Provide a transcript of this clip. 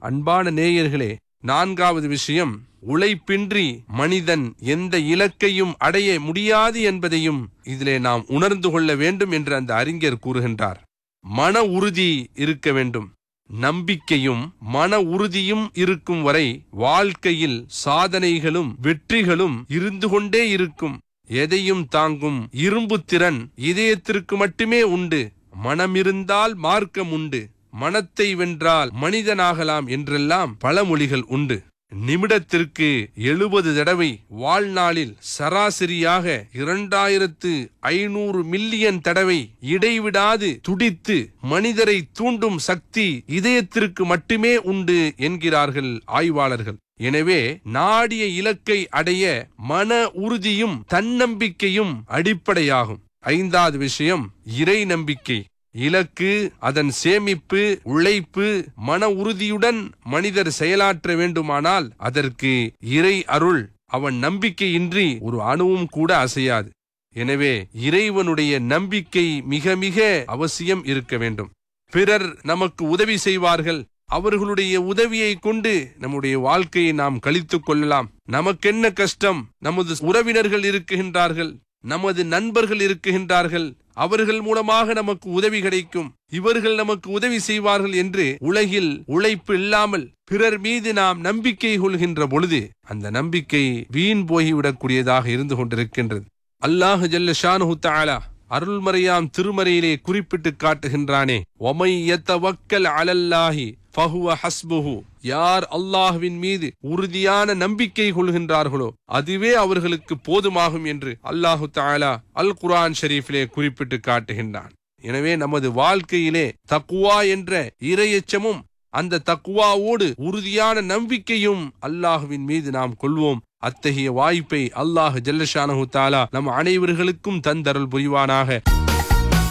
அன்பான நேயர்களே நான்காவது விஷயம் உழைப்பின்றி மனிதன் எந்த இலக்கையும் அடைய முடியாது என்பதையும் இதிலே நாம் உணர்ந்து கொள்ள வேண்டும் என்று அந்த அறிஞர் கூறுகின்றார் மன உறுதி இருக்க வேண்டும் நம்பிக்கையும் மன உறுதியும் இருக்கும் வரை வாழ்க்கையில் சாதனைகளும் வெற்றிகளும் இருந்து கொண்டே இருக்கும் எதையும் தாங்கும் இரும்பு திறன் இதயத்திற்கு மட்டுமே உண்டு மனமிருந்தால் மார்க்கம் உண்டு மனத்தை வென்றால் மனிதனாகலாம் என்றெல்லாம் பழமொழிகள் உண்டு நிமிடத்திற்கு எழுபது தடவை வாழ்நாளில் சராசரியாக இரண்டாயிரத்து ஐநூறு மில்லியன் தடவை இடைவிடாது துடித்து மனிதரை தூண்டும் சக்தி இதயத்திற்கு மட்டுமே உண்டு என்கிறார்கள் ஆய்வாளர்கள் எனவே நாடிய இலக்கை அடைய மன உறுதியும் தன்னம்பிக்கையும் அடிப்படையாகும் ஐந்தாவது விஷயம் இறை நம்பிக்கை இலக்கு அதன் சேமிப்பு உழைப்பு மன உறுதியுடன் மனிதர் செயலாற்ற வேண்டுமானால் அதற்கு இறை அருள் அவன் நம்பிக்கையின்றி ஒரு அணுவும் கூட அசையாது எனவே இறைவனுடைய நம்பிக்கை மிக மிக அவசியம் இருக்க வேண்டும் பிறர் நமக்கு உதவி செய்வார்கள் அவர்களுடைய உதவியை கொண்டு நம்முடைய வாழ்க்கையை நாம் கழித்துக் கொள்ளலாம் நமக்கென்ன கஷ்டம் நமது உறவினர்கள் இருக்குகின்றார்கள் நமது நண்பர்கள் இருக்குகின்றார்கள் அவர்கள் மூலமாக நமக்கு உதவி கிடைக்கும் இவர்கள் நமக்கு உதவி செய்வார்கள் என்று உலகில் உழைப்பு இல்லாமல் பிறர் மீது நாம் நம்பிக்கை கொள்கின்ற பொழுது அந்த நம்பிக்கை வீண் போய்விடக்கூடியதாக இருந்து கொண்டிருக்கின்றது அல்லாஹு ஜல்ல ஷானு தாலா அருள்மறையாம் திருமறையிலே குறிப்பிட்டு காட்டுகின்றானே ஒமை வக்கல் அலல்லாஹி ஃபஹுவ ஹஸ்புஹு யார் அல்லாஹ்வின் மீது உறுதியான நம்பிக்கை கொள்கின்றார்களோ அதுவே அவர்களுக்கு போதுமாகும் என்று அல்லாஹு தாலா அல் குரான் ஷரீஃபிலே குறிப்பிட்டு காட்டுகின்றான் எனவே நமது வாழ்க்கையிலே தக்குவா என்ற இரையச்சமும் அந்த தக்குவாவோடு உறுதியான நம்பிக்கையும் அல்லாஹுவின் மீது நாம் கொள்வோம் அத்தகைய வாய்ப்பை அல்லாஹ் ஜல்லஷானஹு தாலா நம் அனைவர்களுக்கும் தந்தருள் புரிவானாக